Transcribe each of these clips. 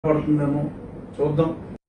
పడుతుందేమో చూద్దాం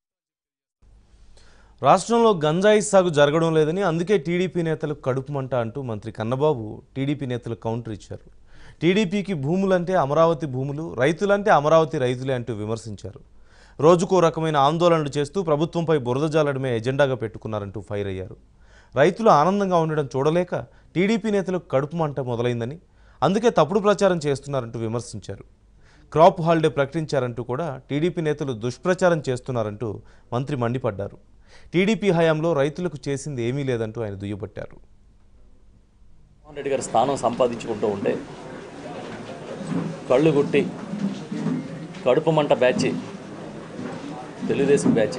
రాష్ట్రంలో గంజాయి సాగు జరగడం లేదని అందుకే టీడీపీ నేతలు కడుపు మంట అంటూ మంత్రి కన్నబాబు టీడీపీ నేతలు కౌంటర్ ఇచ్చారు టీడీపీకి భూములంటే అమరావతి భూములు రైతులంటే అమరావతి రైతులే అంటూ విమర్శించారు రోజుకో రకమైన ఆందోళనలు చేస్తూ ప్రభుత్వంపై బురద జాలడమే ఎజెండాగా పెట్టుకున్నారంటూ ఫైర్ అయ్యారు రైతులు ఆనందంగా ఉండడం చూడలేక టీడీపీ నేతలకు కడుపు మంట మొదలైందని అందుకే తప్పుడు ప్రచారం చేస్తున్నారంటూ విమర్శించారు క్రాప్ హాలిడే ప్రకటించారంటూ కూడా టీడీపీ నేతలు దుష్ప్రచారం చేస్తున్నారంటూ మంత్రి మండిపడ్డారు టీడీపీ హయాంలో రైతులకు చేసింది ఏమీ లేదంటూ ఆయన దుయ్యబట్టారు జగన్మోహన్ రెడ్డి గారి స్థానం సంపాదించుకుంటూ ఉంటే కళ్ళు గుట్టి కడుపు మంట బ్యాచ్ తెలుగుదేశం బ్యాచ్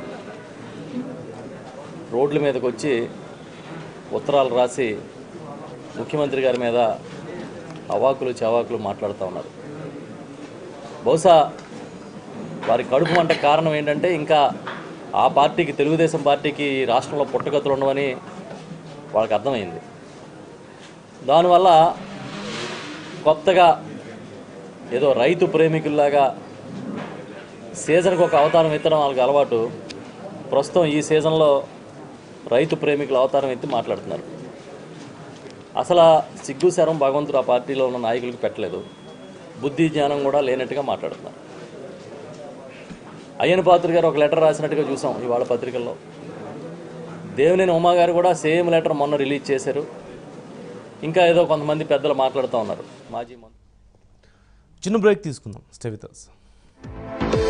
రోడ్ల మీదకి వచ్చి ఉత్తరాలు రాసి ముఖ్యమంత్రి గారి మీద అవాకులు చవాకులు మాట్లాడుతూ ఉన్నారు బహుశా వారి కడుపు మంట కారణం ఏంటంటే ఇంకా ఆ పార్టీకి తెలుగుదేశం పార్టీకి ఈ రాష్ట్రంలో పుట్టగతులు ఉండవని వాళ్ళకి అర్థమైంది దానివల్ల కొత్తగా ఏదో రైతు ప్రేమికుల్లాగా సీజన్కి ఒక అవతారం ఎత్తడం వాళ్ళకి అలవాటు ప్రస్తుతం ఈ సీజన్లో రైతు ప్రేమికుల అవతారం ఎత్తి మాట్లాడుతున్నారు అసలు ఆ సిగ్గు శరం భగవంతుడు ఆ పార్టీలో ఉన్న నాయకులకు పెట్టలేదు బుద్ధి జ్ఞానం కూడా లేనట్టుగా మాట్లాడుతున్నారు అయ్యన పాత్ర గారు ఒక లెటర్ రాసినట్టుగా చూసాం ఇవాళ పత్రికల్లో దేవినేని ఉమా గారు కూడా సేమ్ లెటర్ మొన్న రిలీజ్ చేశారు ఇంకా ఏదో కొంతమంది పెద్దలు మాట్లాడుతూ ఉన్నారు మాజీ మంత్రి చిన్న బ్రేక్ తీసుకుందాం స్టే విత్ us.